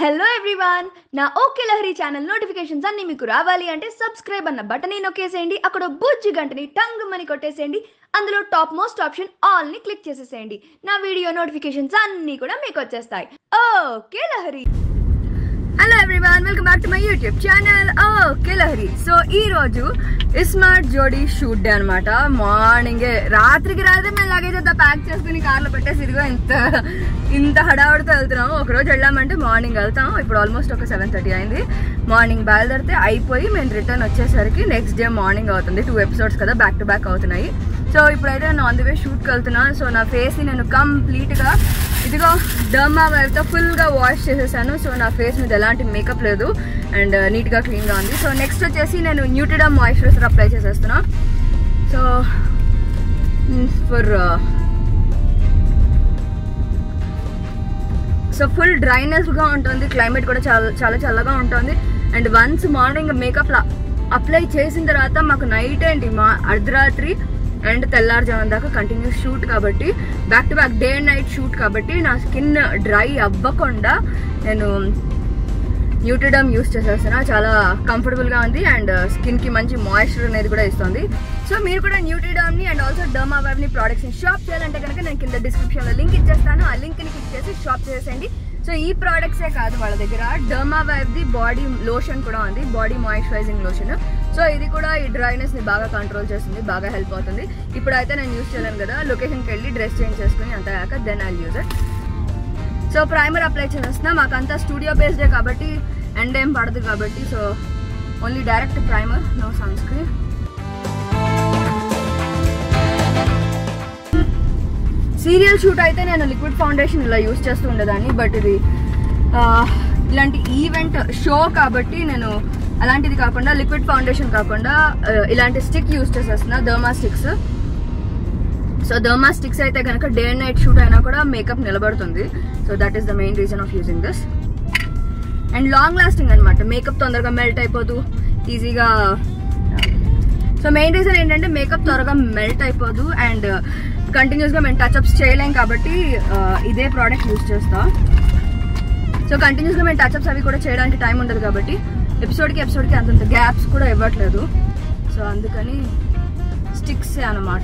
Hello everyone నా okay Lahari channel notifications అన్ని మీకు రావాలి అంటే సబ్స్క్రైబ్ అన్న బటన్ నొక్కేసేయండి అక్కడ బుజ్జి గంటని టంగ్ మని కొట్టేసేయండి అందులో టాప్ మోస్ట్ ఆప్షన్ ఆల్ ని క్లిక్ చేసేసేయండి నా వీడియో నోటిఫికేషన్స్ అన్ని కూడా మీకు వచ్చేస్తాయి okay Lahari hello everyone welcome back to my YouTube channel okay Lahari so ఈ రోజు స్మార్ట్ జోడీ షూట్ డే అనమాట మార్నింగ్ రాత్రికి రాత్రి మేము లగేజ్ అంతా ప్యాక్ చేసుకుని కార్లో పెట్టేసి ఇదిగో ఇంత ఇంత హడావుడితో వెళ్తున్నాము ఒక రోజు వెళ్ళామంటే మార్నింగ్ వెళ్తాం ఇప్పుడు ఆల్మోస్ట్ ఒక సెవెన్ థర్టీ అయింది మార్నింగ్ బయలుదేరితే అయిపోయి మేము రిటర్న్ వచ్చేసరికి నెక్స్ట్ డే మార్నింగ్ అవుతుంది టూ ఎపిసోడ్స్ కదా బ్యాక్ టు బ్యాక్ అవుతున్నాయి సో ఇప్పుడైతే నేను ఆన్ ది వే షూట్కి వెళ్తున్నా సో నా ఫేస్ని నేను కంప్లీట్గా ఇదిగో డర్మా వైఫ్తో ఫుల్గా వాష్ చేసేసాను సో నా ఫేస్ మీద ఎలాంటి మేకప్ లేదు అండ్ నీట్గా క్లీన్గా ఉంది సో నెక్స్ట్ వచ్చేసి నేను న్యూట్రిడా మాయిశ్చరైజర్ అప్లై చేసేస్తున్నా సో ఫర్ సో ఫుల్ డ్రైనెస్గా ఉంటుంది క్లైమేట్ కూడా చాలా చాలా చల్లగా ఉంటుంది and once morning makeup apply చేసిన తర్వాత మాకు నైట్ ఏంటి మా అర్ధరాత్రి అండ్ తెల్లారుజామున దాకా కంటిన్యూస్ షూట్ కాబట్టి back to back day and night shoot కాబట్టి నా స్కిన్ డ్రై అవ్వకుండా నేను న్యూట్రిడమ్ యూస్ చేసేస్తున్నా చాలా కంఫర్టబుల్గా ఉంది అండ్ స్కిన్కి మంచి మాయిశ్చర్ అనేది కూడా ఇస్తుంది సో మీరు కూడా న్యూట్రిడమ్ని అండ్ ఆల్సో డర్మా వెబ్ని ప్రోడక్ట్స్ని షాప్ చేయాలంటే కనుక నేను కింద డిస్క్రిప్షన్లో లింక్ ఇచ్చేస్తాను ఆ లింక్ని క్లిక్ చేసి షాప్ చేసేయండి సో ఈ ప్రోడక్ట్సే కాదు వాళ్ళ దగ్గర డర్మా వైబ్ది బాడీ లోషన్ కూడా ఉంది బాడీ మాయిశ్చరైజింగ్ లోషన్ సో ఇది కూడా ఈ డ్రైనెస్ ని బాగా కంట్రోల్ చేస్తుంది బాగా హెల్ప్ అవుతుంది ఇప్పుడైతే నేను యూస్ చేయలేను కదా లొకేషన్కి వెళ్ళి డ్రెస్ చేంజ్ చేసుకుని అంత కాక then I use it so primer apply చేసేస్తున్నా మాకంతా స్టూడియో బేస్డే కాబట్టి ఎండ్ ఏం పడదు కాబట్టి so only direct primer no sunscreen serial shoot అయితే నేను లిక్విడ్ ఫౌండేషన్ ఇలా యూస్ చేస్తూ ఉండేదాన్ని బట్ ఇది ఆ, ఇలాంటి ఈవెంట్ షో కాబట్టి నేను అలాంటిది కాకుండా లిక్విడ్ ఫౌండేషన్ కాకుండా ఆ, ఇలాంటి స్టిక్ యూస్ చేసేస్తున్నా Derma sticks so Derma sticks అయితే కనుక డే అండ్ నైట్ షూట్ అయినా కూడా మేకప్ నిలబడుతుంది so that is the main reason of using this and long lasting అనమాట మేకప్ తొందరగా మెల్ట్ అయిపోదు ఈజీగా సో మెయిన్ రీజన్ ఏంటంటే మేకప్ త్వరగా మెల్ట్ అయిపోదు అండ్ కంటిన్యూస్గా మేము టచ్అప్స్ చేయలేం కాబట్టి ఆ, ఇదే ప్రోడక్ట్ యూస్ చేస్తాం సో కంటిన్యూస్గా మేము టచ్అప్స్ అవి కూడా చేయడానికి టైం ఉండదు కాబట్టి ఎపిసోడ్కి ఎపిసోడ్కి అంతంత గ్యాప్స్ కూడా ఇవ్వట్లేదు సో అందుకని స్టిక్స్ అనమాట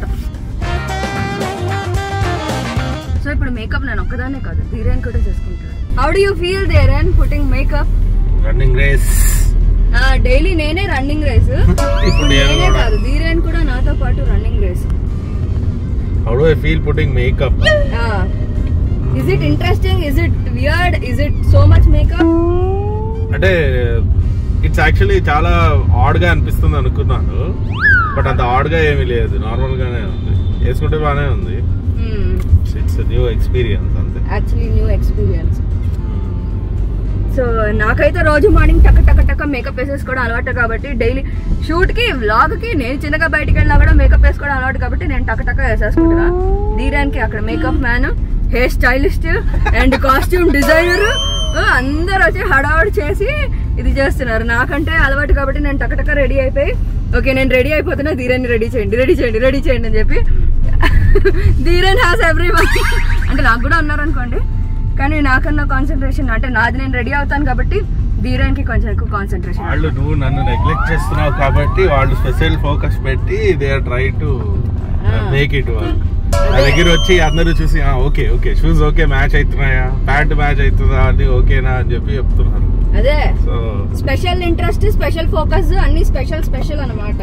సో ఇప్పుడు మేకప్ నేను ఒక్కదానే కాదు ధీరేన్ కూడా చేసుకుంటాను how do you feel there and putting makeup running race daily నేనే రన్నింగ్ రేస్ ఇప్పుడు నేను నేనే కూడా. కాదు ధీరేన్ కూడా నాతో పాటు running race how do I feel putting makeup is it interesting is it weird is it so much makeup అంటే ఇట్స్ యాక్చువల్లీ చాలా ఆడ్ గా అనిపిస్తుంది అనుకున్నాను బట్ అంత ఆడ్ గా ఏమీ లేదు నార్మల్ గానే ఉంది వేసుకుంటే బాగానే ఉంది ఇట్స్ న్యూ ఎక్స్పీరియన్స్ అంతే యాక్చువల్లీ న్యూ ఎక్స్పీరియన్స్ సో నాకైతే రోజు మార్నింగ్ టక్ టక్ టక్ మేకప్ వేసేసుకోవడం అలవాటు కాబట్టి డైలీ షూట్ కి వ్లాగ్ కి నేను చిన్నగా బయటికి వెళ్ళినా కూడా మేకప్ వేసుకోవడం అలవాటు కాబట్టి నేను టక్ టక్ వేసేసుకుంటున్నా దీరానికి అక్కడ makeup man hair stylist and costume designer అందరూ వచ్చి హడావుడి చేసి ఇది చేస్తున్నారు నాకంటే అలవాటు కాబట్టి నేను టక్ టక్ రెడీ అయిపోయి ఓకే నేను రెడీ అయిపోతున్నా ధీరాన్ని రెడీ చేయండి రెడీ చేయండి రెడీ చేయండి అని చెప్పి ధీరన్ హ్యాస్ ఎవ్రీ అంటే నాకు కూడా ఉన్నారనుకోండి కానీ నాకన్నా కాన్సన్ట్రేషన్ అంటే నాది నేను రెడీ అవుతాను కాబట్టి ధీరానికి కొంచెం ఎక్కువ కాన్సన్ట్రేషన్ వాళ్ళు నువ్వు నన్ను నెగ్లెక్ట్ చేస్తున్నావు కాబట్టి వాళ్ళు స్పెషల్ ఫోకస్ పెట్టి they are try to make it నా దగ్గర వచ్చి అందరూ చూసి okay okay shoes okay match అవుతున్నాయా ప్యాంట్ మ్యాచ్ అవుతుందా అని ఓకేనా అని చెప్పి చెప్తున్నారు అదే so special interest special focus అన్ని స్పెషల్ స్పెషల్ అనమాట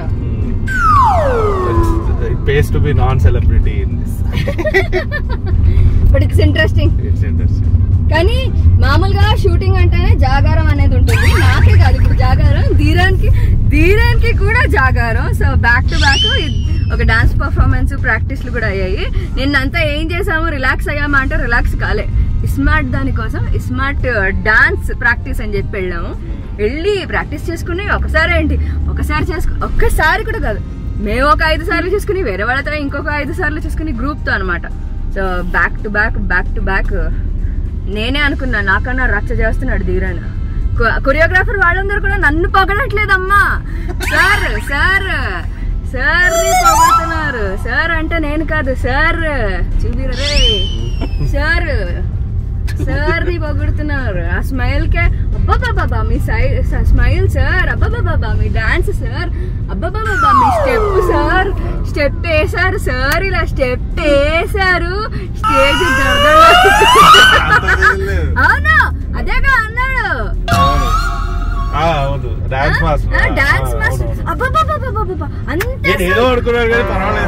it pace to be non celebrity in this but it's interesting it's interesting కానీ మామూలుగా షూటింగ్ అంటేనే జాగారం అనేది ఉంటుంది నాకే కాదు ఇప్పుడు జాగారం ధీరానికి ధీరానికి కూడా జాగారం సో బ్యాక్ టు బ్యాక్ ఒక డాన్స్ పర్ఫార్మెన్స్ ప్రాక్టీస్లు కూడా అయ్యాయి నిన్నంతా ఏం చేసాము రిలాక్స్ అయ్యామా అంటే రిలాక్స్ కాలే స్మార్ట్ దానికోసం స్మార్ట్ డాన్స్ ప్రాక్టీస్ అని చెప్పి వెళ్ళాము వెళ్ళి ప్రాక్టీస్ చేసుకుని ఒకసారి ఏంటి ఒకసారి చేసుకు ఒక్కసారి కూడా కాదు మేము ఒక ఐదు సార్లు చేసుకుని వేరే వాళ్ళతో ఇంకొక ఐదు సార్లు చేసుకుని గ్రూప్తో అనమాట so back to back back to back నేనే అనుకున్నా నాకన్నా రచ్చ చేస్తున్నాడు ధీరన్ కొరియోగ్రాఫర్ వాళ్ళందరూ కూడా నన్ను పొగడట్లేదమ్మా సార్ సార్ సార్ పొగడుతున్నారు సార్ అంటే నేను కాదు సార్ చూపిరే సార్ సార్ ని పొగుడుతున్నారు ఆ స్మైల్ కే అబ్బాబాబా మీ స్మైల్ సార్ అబ్బాబాబా మీ డాన్స్ సార్ అబ్బాబాబా మీ స్టెప్ సార్ స్టెప్ వేసారు సార్ ఇలా స్టెప్ వేసారు స్టేజ్ అవును అదేగా అన్నాడు అవును ఆ, అవును డాన్స్ మాస్టర్ డాన్స్ ఆ, మాస్టర్ అవునవును. అబ్బాబాబాబాబా అంతే నేను ఏదో అనుకున్నాను కానీ పర్వాలేదు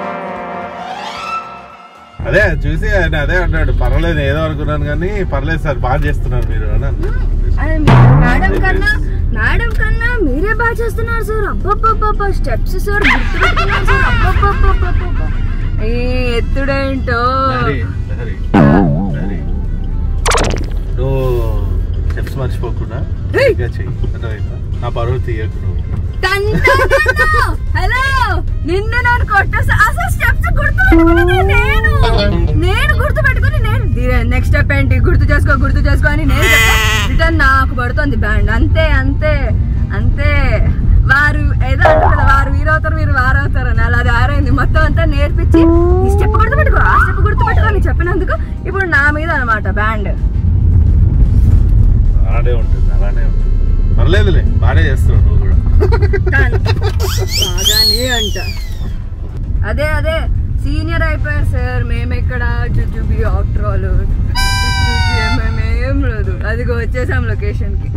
అదే చూసి ఆయన అదే అన్నాడు పర్వాలేదు ఏదో అనుకున్నాను కానీ పర్లేదు సార్ బాగా చేస్తున్నారు మీరు అని అన్నాడు. అరే మేడం కన్నా మేడం కన్నా మీరే బాగా చేస్తున్నారు సార్ అబ్బబ్బబ్బబ్బా స్టెప్స్ సార్ గుర్తుపెట్టుకున్నారు సార్ అబ్బబ్బబ్బబ్బబ్బా ఏ ఎత్తుడేంటో లహరి, లహరి, లహరి. నువ్వు స్టెప్స్ మర్చిపోకుండా ఏయ్! ఇంకా చెయ్యి అర్థమైందా నా పరువు తీయకు నువ్వు హలో నిన్ను నేను కొట్టేసా అసలు స్టెప్స్ గుర్తు పెట్టుకుని నేను నేను గుర్తు పెట్టుకుని నేను నెక్స్ట్ స్టెప్ ఏంటి గుర్తు చేసుకో గుర్తు చేసుకో అని నేను రిటర్న్ నాకు పడుతుంది బ్యాండ్ అంతే అంతే అంతే వారు ఏదో అంటారు కదా వారు వీరవుతారు వీరు వారవుతారు అని అలా అది ఆరైంది మొత్తం అంతా నేర్పించి ఈ స్టెప్ గుర్తు పెట్టుకో ఆ స్టెప్ గుర్తు పెట్టుకో అని చెప్పినందుకు ఇప్పుడు నా మీద అనమాట బ్యాండ్ అలానే ఉంటుంది అలానే ఉంటుంది పర్లేదులే బాగానే చేస్తున్నావు నువ్వు కూడా బాగానే అంట అదే అదే సీనియర్ అయిపోయారు సార్ మేము ఎక్కడ జుజుబి ఆక్ట్రాలు మేమేం లేదు అదిగో వచ్చేసాం లొకేషన్ కి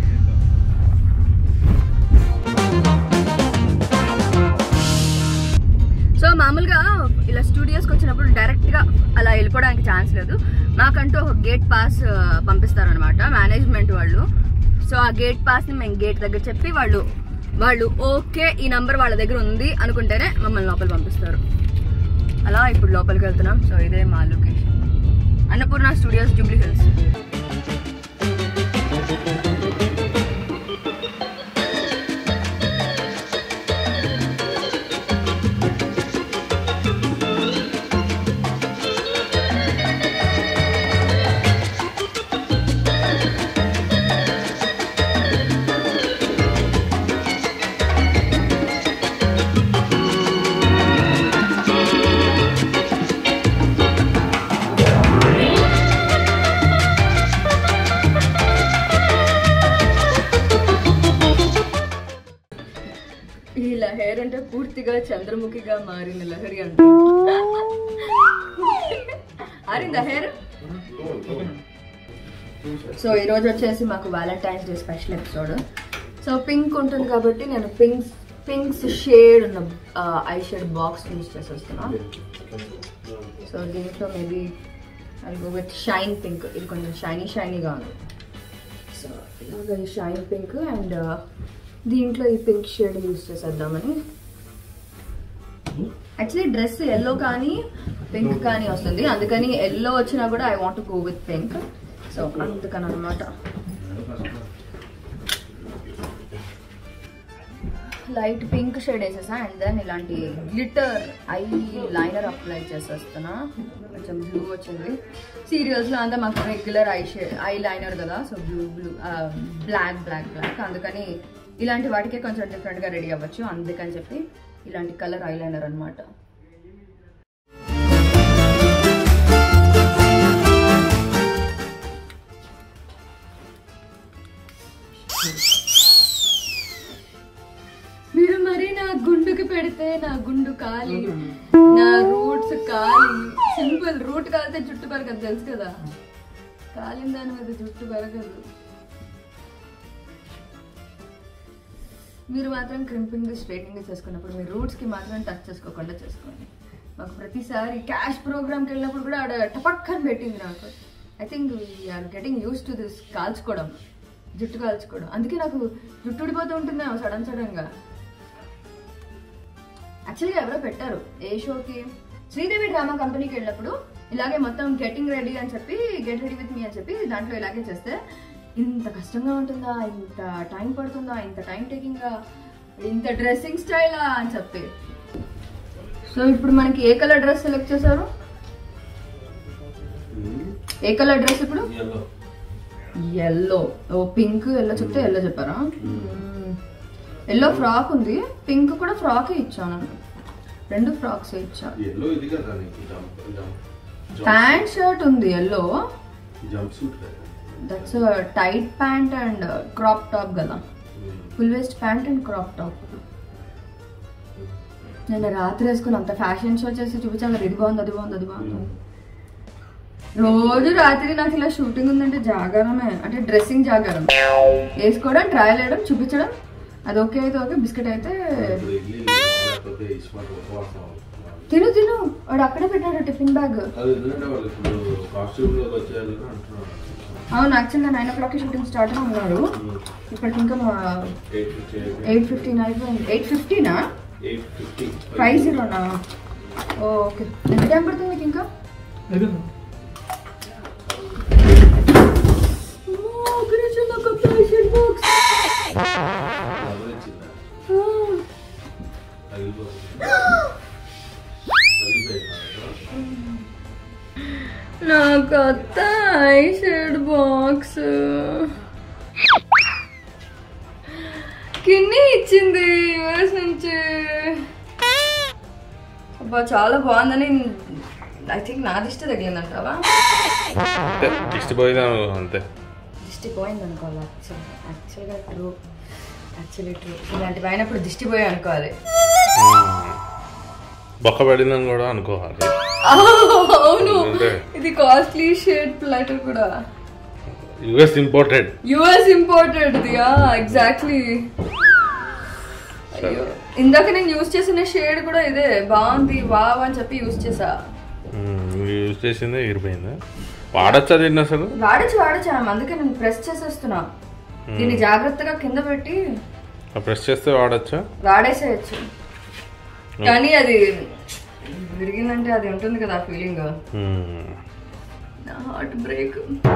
సో మామూలుగా ఇలా స్టూడియోస్కి వచ్చినప్పుడు డైరెక్ట్గా అలా వెళ్ళిపోవడానికి ఛాన్స్ లేదు మాకంటూ ఒక గేట్ పాస్ పంపిస్తారనమాట మేనేజ్మెంట్ వాళ్ళు సో ఆ గేట్ పాస్ని మేము గేట్ దగ్గర చెప్పి వాళ్ళు వాళ్ళు ఓకే ఈ నంబర్ వాళ్ళ దగ్గర ఉంది అనుకుంటేనే మమ్మల్ని లోపల పంపిస్తారు అలా ఇప్పుడు లోపలికి వెళ్తున్నాం సో ఇదే మా లొకేషన్ అన్నపూర్ణ స్టూడియోస్ జూబ్లీ హిల్స్ ఈ లహరి అంటే పూర్తిగా చంద్రముఖిగా మారిన లహరి అంట ఆరిందా హెయిర్ సో ఈ రోజు వచ్చేసి మాకు Valentine's day special episode so pink ఉంటుంది కాబట్టి నేను పింక్ పింక్స్ షేడ్ ఉన్న ఐ షేడ్ బాక్స్ యూజ్ చేసి వస్తున్నా సో దీంట్లో maybe I go with shine pink ఇది కొంచెం షైనీ షైనీగా ఉంది సో ఇలాగ ఈ షైన్ పింక్ అండ్ దీంట్లో ఈ పింక్ షేడ్ యూజ్ చేసేద్దామని యాక్చువల్లీ డ్రెస్ ఎల్లో కానీ పింక్ కానీ వస్తుంది అందుకని ఎల్లో వచ్చినా కూడా I want go with pink so అందుకని అనమాట లైట్ పింక్ షేడ్ వేసేసా అండ్ దెన్ ఇలాంటి గ్లిటర్ ఐ లైనర్ అప్లై చేసేస్తున్నా కొంచెం బ్లూ వచ్చింది సీరియల్స్లో అంతా మాకు regular eye shade eye liner కదా so blue blue black black black అందుకని ఇలాంటి వాటికే కొంచెం డిఫరెంట్గా రెడీ అవ్వచ్చు అందుకని చెప్పి ఇలాంటి కలర్ ఐ లైనర్ అనమాట మీరు మరి నా గుండుకి పెడితే నా గుండు కాలి నా రూట్స్ కాలి సింపుల్ రూట్ కాలితే జుట్టు పెరగదు తెలుసు కదా కాలిన దాని మీద జుట్టు పెరగదు మీరు మాత్రం క్రింపింగ్ స్ట్రైటింగ్ చేసుకున్నప్పుడు మీ రూట్స్ కి మాత్రం టచ్ చేసుకోకుండా చేసుకోండి మాకు ప్రతిసారి క్యాష్ ప్రోగ్రామ్కి వెళ్ళినప్పుడు కూడా ఆడ టపక్కని పెట్టింది నాకు I think we're getting use to this కాల్చుకోవడం జుట్టు కాల్చుకోవడం అందుకే నాకు జుట్టు ఊడిపోతూ ఉంటుంది సడన్ సడన్ గా యాక్చువల్గా ఎవరో పెట్టారు ఏ షోకి శ్రీదేవి డ్రామా కంపెనీకి వెళ్ళినప్పుడు ఇలాగే మొత్తం గెటింగ్ రెడీ అని చెప్పి గెట్ రెడీ విత్ మీ అని చెప్పి దాంట్లో ఇలాగే చేస్తే ఇంత కష్టంగా ఉంటుందా ఇంత టైం పడుతుందా ఇంత టైం టేకింగ్గా ఇంత డ్రెస్సింగ్ స్టైలా అని చెప్పి సో ఇప్పుడు మనకి ఏ కలర్ డ్రెస్ సెలెక్ట్ చేశారు ఏ కలర్ డ్రెస్ ఇప్పుడు ఎల్లో ఓ పింక్ ఎల్లో చెప్తే ఎల్లో చెప్పారా ఎల్లో ఫ్రాక్ ఉంది పింక్ కూడా ఫ్రాకే ఇచ్చాను రెండు ఫ్రాక్స్ ఇచ్చా ఎల్లో ఇది కదా నీకు జంప్ జంప్ ప్యాంట్ షర్ట్ ఉంది yellow jumpsuit that's tight pant and crop top కదా full waist pant and crop top నేను రాత్రి వేసుకుని అంత ఫ్యాషన్ షో చేసి చూపించాను కదా ఇది బాగుంది అది బాగుంది అది బాగుంది రోజు రాత్రి నాకు ఇలా షూటింగ్ ఉందంటే జాగారమే అంటే డ్రెస్సింగ్ జాగారం వేసుకోవడం ట్రయల్ వేయడం చూపించడం అది ఓకే అయితే ఓకే బిస్కెట్ అయితే తిను తిను వాడు అక్కడే పెట్టాడు టిఫిన్ బ్యాగ్ అది ఎందుకంటే వాళ్ళు ఇప్పుడు కాస్ట్యూమ్ లోకి వచ్చేయాలి అంటున్నారు అవును యాక్చువల్గా నైన్ ఓ క్లాక్కి షూటింగ్ స్టార్ట్ అని ఉన్నారు ఇప్పటికి ఇంకా ఎయిట్ ఫిఫ్టీ ఎయిట్ ఫిఫ్టీన్ అయిపోయింది ఎయిట్ ఫిఫ్టీనా ఎయిట్ ఫిఫ్టీ ఫైవ్ జీరోనా ఓకే ఎంత టైం పడుతుంది మీకు ఇంకా నా కొత్త ఐ షేడ్ బాక్స్ కిన్ని ఇచ్చింది యుఎస్ నుంచి అబ్బా చాలా బాగుందని ఐ థింక్ నా దిష్టి తగిలిందంటావా దిష్టి పోయినాను అంతే దిష్టి పోయింది అనుకోవాలి యాక్చువల్ యాక్చువల్గా ట్రూ యాక్చువల్లీ ట్రూ ఇలాంటివి అయినప్పుడు దిష్టి పోయి అనుకోవాలి బొక్క పడిందని కూడా అనుకోవాలి అవును అంటే ఇది కాస్ట్లీ షేడ్ ప్లాటర్ కూడా US imported US imported yeah exactly అయ్యో ఇందాక నేను యూస్ చేసిన షేడ్ కూడా ఇదే బాగుంది వావ్ అని చెప్పి యూస్ చేసా యూజ్ చేసిందే ఎగిరిపోయిందా వాడచ్చా దీన్ని అసలు వాడచ్చు వాడచ్చు అందుకే నేను ప్రెస్ చేసేస్తున్నా దీన్ని జాగ్రత్తగా కింద పెట్టి ప్రెస్ చేస్తే వాడచ్చా వాడేసేయచ్చు కానీ అది విరిగిందంటే అది ఉంటుంది కదా ఆ ఫీలింగ్ నా హార్ట్ బ్రేక్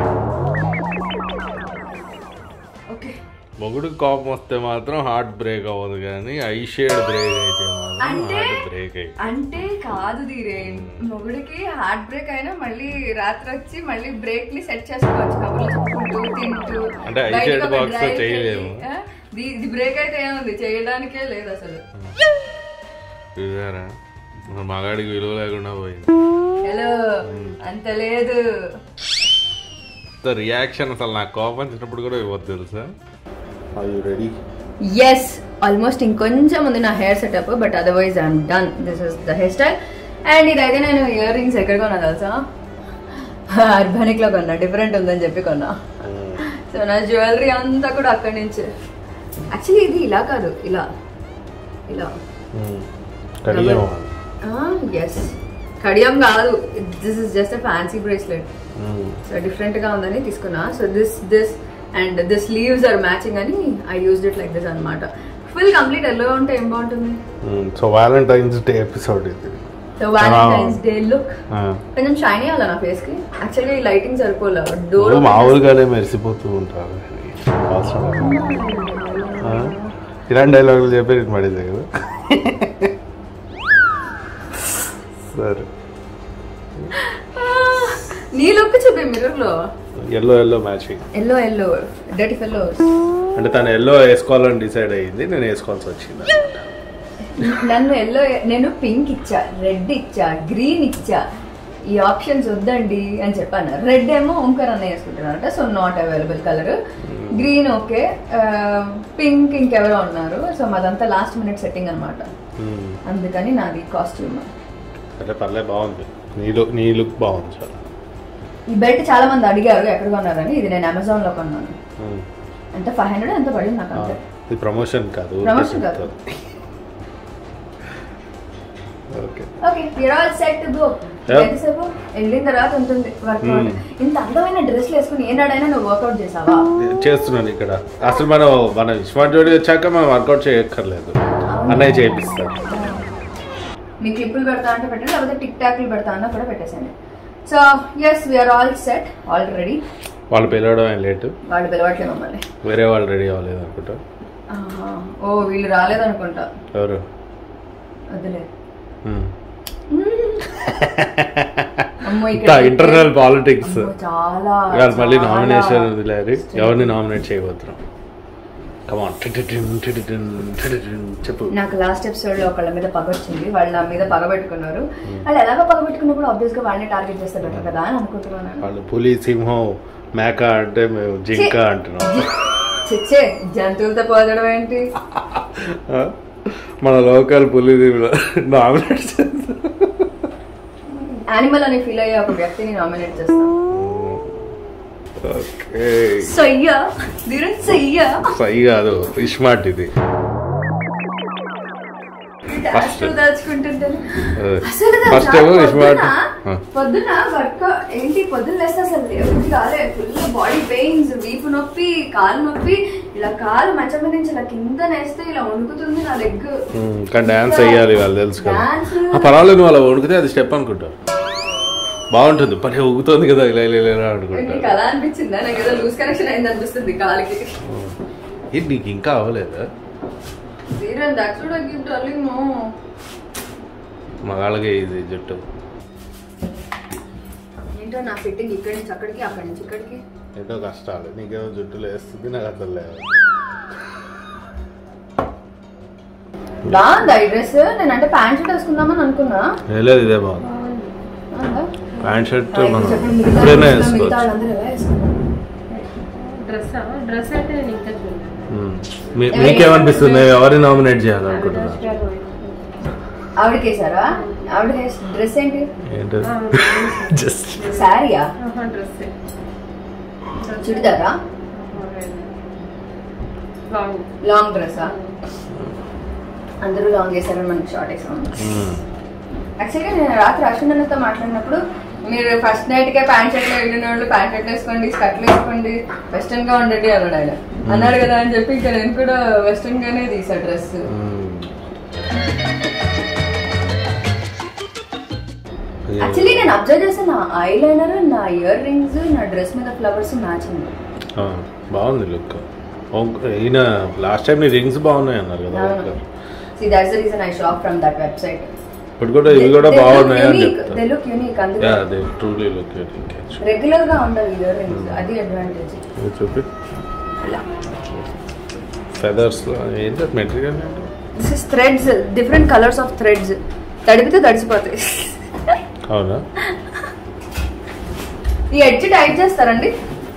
ఓకే మొగుడు కోపం వస్తే మాత్రం హార్ట్ బ్రేక్ అవ్వదు కానీ ఐ షేడ్ బ్రేక్ అయితే మాత్రం అంటే హార్ట్ బ్రేక్ అయ్యి అంటే కాదు దీరే మొగుడికి హార్ట్ బ్రేక్ అయినా మళ్ళీ రాత్రి వచ్చి మళ్ళీ బ్రేక్ ని సెట్ చేసుకోవచ్చు కబుర్లు చెప్పుకుంటూ తింటూ అంటే ఐ బయటకు షేడ్ ఒక బాక్స్ తో drive కి చేయలేము. వెళ్ళి, ఆ, ది- ఇది బ్రేక్ అయితే ఏముంది చేయడానికే లేదు అసలు చూసారా మన మగాడికి విలువ లేకుండా పోయింది హలో అంత లేదు రియాక్షన్ అసలు నాకు కోపం వచ్చినప్పుడు కూడా ఇవ్వద్దు తెలుసా రెడీ ఎస్ ఆల్మోస్ట్ ఇంకొంచెం ఉంది నా hair setup but otherwise I'm done this is the hairstyle and ఇదైతే నేను ఇయర్ రింగ్స్ ఎక్కడ కొన్నా తెలుసా అర్బానిక్ లో కొన్నా డిఫరెంట్ ఉందని చెప్పి కొన్నా సో నా జ్యువెలరీ అంతా కూడా అక్కడి నుంచి యాక్చువల్లీ ఇది ఇలా కాదు ఇలా ఇలా ఎస్ కడియం కాదు this is just a fancy bracelet so different గా ఉందని తీసుకున్నా so this this and this leaves are matching అని I used it like this అనమాట ఫుల్ కంప్లీట్ ఎల్లో ఉంటే ఏం బాగుంటుంది సో వ్యాలంటైన్స్ డే ఎపిసోడ్ ఇది సో వ్యాలంటైన్స్ డే లుక్ ఆ. కొంచెం షైనీ అవ్వాలి నా ఫేస్ కి యాక్చువల్గా ఈ లైటింగ్ సరిపోలే నువ్వు డోర్ మామూలుగానే మెరిసిపోతూ ఉంటారు అవసరం ఆ? ఇలాంటి డైలాగులు చెప్పి నేను పడేదే కదా సరే నీ లుక్ చూపి మిర్రర్ లో yellow yellow matching yellow yellow dirty fellows అంటే తను ఎల్లో వేసుకోవాలని డిసైడ్ అయ్యింది నేను వేసుకోవాల్సి వచ్చింది నన్ను ఎల్లో నేను పింక్ ఇచ్చా రెడ్ ఇచ్చా గ్రీన్ ఇచ్చా ఈ ఆప్షన్స్ వద్దండి అని చెప్పాను రెడ్ ఏమో ఓంకర్ అన్న వేసుకుంటున్నారట so not available colour green okay pink ఇంకెవరో ఉన్నారు సో మాదంతా లాస్ట్ మినిట్ సెట్టింగ్ అనమాట మ్మ్. అందుకని నాది కాస్ట్యూమ్ అంటే పర్లే బాగుంది నీ లుక్ నీ లుక్ బాగుంది చాలా ఈ బెల్ట్ చాలా మంది అడిగారు ఎక్కడ కొన్నారని ఇది నేను అమెజాన్ లో కొన్నాను మ్మ్. ఎంత ఫైవ్ హండ్రెడ్ ఎంత పడింది నాకు ఆ, అంతే ఇది ప్రమోషన్ కాదు Promotion కాదు. Okay okay you're all set go Yep. ఎంతసేపు వెళ్ళిన తర్వాత ఉంటుంది వర్కౌట్ ఇంత అందమైన డ్రెస్లు వేసుకుని ఏనాడైనా నువ్వు వర్కౌట్ చేసావా చేస్తున్నాను ఇక్కడ అసలు మనం మన విశ్వాన్ జోడి వచ్చాక మనం వర్కౌట్ చేయక్కర్లేదు అన్నయ్య చేయిస్తాను మీ క్లిప్పులు పెడతా అంటే పెట్టండి లేకపోతే టిక్ టాక్లు పెడతా అన్నా కూడా పెట్టేసండి so yes we're all set already వాళ్ళు పిలవడం ఏం లేటు వాళ్ళు పిలవట్లేదు మమ్మల్ని వేరే వాళ్ళు రెడీ అవ్వలేదు అనుకుంటా ఆహా. ఓ వీళ్ళు రాలేదనుకుంటా ఎవరు వద్దులే మ్మ్. అమ్మో ఇంత ఇక్కడ ఇంటర్నల్ పాలిటిక్స్ అమ్మో, చాలా ఇవాళ మళ్ళీ చాలా నామినేషన్ వదిలేరు strict. ఎవరిని నామినేట్ చేయబోతున్నాం కమాన్ చెప్పు నాకు లాస్ట్ ఎపిసోడ్ లో ఒకళ్ళ మీద పగ వచ్చింది వాళ్ళు నా మీద పగ పెట్టుకున్నారు వాళ్ళు ఎలాగో పగ పెట్టుకున్నప్పుడు ఆబ్వియస్ గా వాళ్ళని టార్గెట్ చేస్తే బెటర్ కదా అని అనుకుంటున్నాను వాళ్ళు పులి సింహం మేక అంటే మేము జింక అంటున్నాం చిచ్చే జంతువులతో పోదడం ఏంటి ఆ? మన లోకల్ పులి నామినేట్ యానిమల్ అని ఫీల్ అయ్యే ఒక వ్యక్తిని నామినేట్ చేస్తాను ఓకే సయ్యా ధీరన్ సయ్యా సై కాదు ఇష్మార్ట్ ఇది First. దాచుకుంటుంటే అదే. అసలు First తెలుసా, ఏమో ఇస్మార్ట్ పొద్దున- ఆ. పొద్దున వర్క్ ఏంటి పొద్దున్న లేస్తే అసలు దేవుడికి కాలే ఫుల్ బాడీ పెయిన్స్ వీపు నొప్పి కాలు నొప్పి ఇలా కాలు మంచం మీద నుంచి ఇలా కింద నేస్తే ఇలా వణుకుతుంది నా లెగ్ ఉమ్, కానీ డాన్స్ వేయాలి వాళ్ళు తెలుసు కదా Dance. ఆ పర్వాలేదు నువ్వు అలా వణుకుతే అది స్టెప్ అనుకుంటారు బాగుంటుంది పని ఊగుతోంది కదా ఇలా ఇలా ఇలా నీకు అనుకుంటారు అలా అనిపించిందా నాకు ఏదో లూజ్ కనెక్షన్ అయింది అనిపిస్తుంది కాలికి ఏంటి నీకు ఇంకా అవ్వలేదా Dheeran that's what I give darling no మగాళ్ళకే ఇది జుట్టు ఏంటో నా ఫిట్టింగ్ ఇక్కడి నుంచి అక్కడికి అక్కడి నుంచి ఇక్కడికి ఎన్నో కష్టాలు నీకేమో జుట్టులు వేస్తుంది నాకు అర్థం లేదు బాగుందా ఈ డ్రెస్ నేను అంటే ప్యాంట్ షర్ట్ వేసుకుందామని అనుకున్నా లేదు ఇదే బాగుంది బాగుందా? ప్యాంట్ షర్ట్ అయితే మనం చెప్పండి, మిగతా ఎప్పుడైనా మిగతా వేసుకోవచ్చు వాళ్ళందరూ ఎలా వేసుకున్నారు? డ్రెస్ డ్రెస్ అయితే నేను ఇంకా చూడలేదు ఉమ్. మీ- మీకేమనిపిస్తుంది ఎవరిని నామినేట్ చేయాలనుకుంటున్నారు ఆవిడకి వేసారా ఆవిడ డ్రెస్ ఏంటి ఏంటి జస్ట్ శారీయా డ్రెస్ చుడిదారా లాంగ్ లాంగ్ డ్రెస్సా అందరూ లాంగ్ వేసారని మనకి షార్ట్ వేసాం యాక్చువల్గా నేను రాత్రి అశ్విన్ అన్నతో మాట్లాడినప్పుడు మీరు ఫస్ట్ నైట్ కే ప్యాంట్ షర్ట్ లో వెళ్ళిన వాళ్ళు ప్యాంట్ షర్ట్ వేసుకోండి స్కర్ట్లు వేసుకోండి వెస్టర్న్ గా ఉండండి అన్నాడు ఆయన అన్నాడు కదా అని చెప్పి ఇంకా నేను కూడా వెస్టర్న్ గానే తీసా డ్రెస్ యాక్చువల్లీ నేను అబ్జర్వ్ చేస్తాను నా ఐ లైనర్ నా ఇయర్ రింగ్స్ నా డ్రెస్ మీద ఫ్లవర్స్ మ్యాచింగ్ బాగుంది లుక్ ఈయన లాస్ట్ టైం నీ రింగ్స్ బాగున్నాయి అన్నారు కదా అవును see that's the reason I shop from that website ఇప్పుడు కూడా ఇవి కూడా బాగున్నాయి అని దే చెప్తారు లుక్ యూనిక్ అందుకే yeah they truly look regular గా ఉండాలి ఇయర్ రింగ్స్ అది అడ్వాంటేజ్ చూపి ఫెదర్స్ ఏంటి material this is threads different colours of threads తడిపితే తడిసిపోతాయి అవునా ఈ ఎడ్జ్ టైట్ చేస్తారండి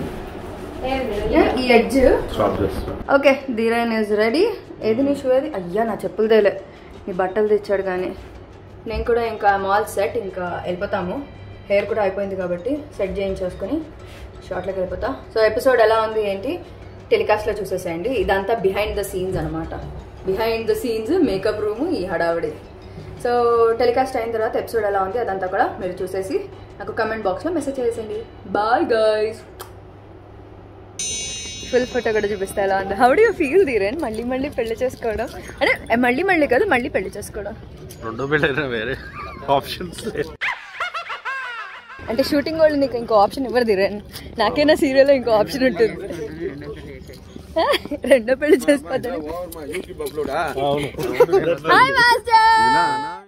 ఈ ఎడ్జ్ స్టాప్ చేస్తా ఓకే ధీరైన్ ఇస్ రెడీ ఏది నీ షూ ఏది అయ్యా నా చెప్పులు తేలే నీ బట్టలు తెచ్చాడు కానీ నేను కూడా ఇంకా మాల్ సెట్ ఇంకా వెళ్ళిపోతాము హెయిర్ కూడా అయిపోయింది కాబట్టి సెట్ చేయించేసుకొని షార్ట్లోకి వెళ్ళిపోతా సో ఎపిసోడ్ ఎలా ఉంది ఏంటి టెలికాస్ట్లో చూసేసేయండి ఇదంతా బిహైండ్ ద సీన్స్ అనమాట behind the scenes makeup room ఈ హడావిడి సో టెలికాస్ట్ అయిన తర్వాత ఎపిసోడ్ ఎలా ఉంది అదంతా కూడా మీరు చూసేసి నాకు కమెంట్ బాక్స్లో మెసేజ్ చేసేయండి బాయ్ గైస్ ఫుల్ ఫోటో కూడా చూపిస్తా ఎలా ఉంది how do you feel Dheeran మళ్ళీ మళ్ళీ పెళ్లి చేసుకోవడం అంటే మళ్ళీ మళ్ళీ కాదు మళ్ళీ పెళ్లి చేసుకోవడం రెండో బిల్డర్ వేరే ఆప్షన్స్ లేదు అంటే షూటింగ్ వాళ్ళు నీకు ఇంకో ఆప్షన్ ఇవ్వరు ధీరేన్ నాకైనా సీరియల్లో ఇంకో ఆప్షన్ ఉంటుంది రెండో పెళ్లి చేసుకోవద్దని అవును హాయ్ మాస్టర్